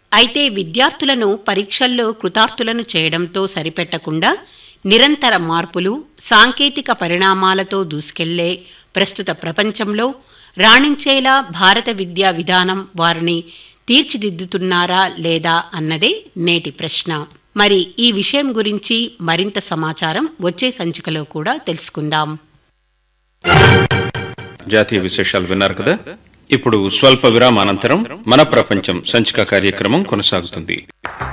అయితే విద్యార్థులను పరీక్షల్లో కృతార్థులను చేయడంతో సరిపెట్టకుండా నిరంతర మార్పులు సాంకేతిక పరిణామాలతో దూసుకెళ్లే ప్రస్తుత ప్రపంచంలో రాణించేలా భారత విద్యా విధానం వారిని తీర్చిదిద్దుతున్నారా లేదా అన్నదే నేటి ప్రశ్న మరి ఈ విషయం గురించి మరింత సమాచారం వచ్చే సంచికలో కూడా తెలుసుకుందాం జాతీయ విశేషాలు విన్నారు కదా ఇప్పుడు స్వల్ప విరామానంతరం మన ప్రపంచం సంచిక కార్యక్రమం కొనసాగుతుంది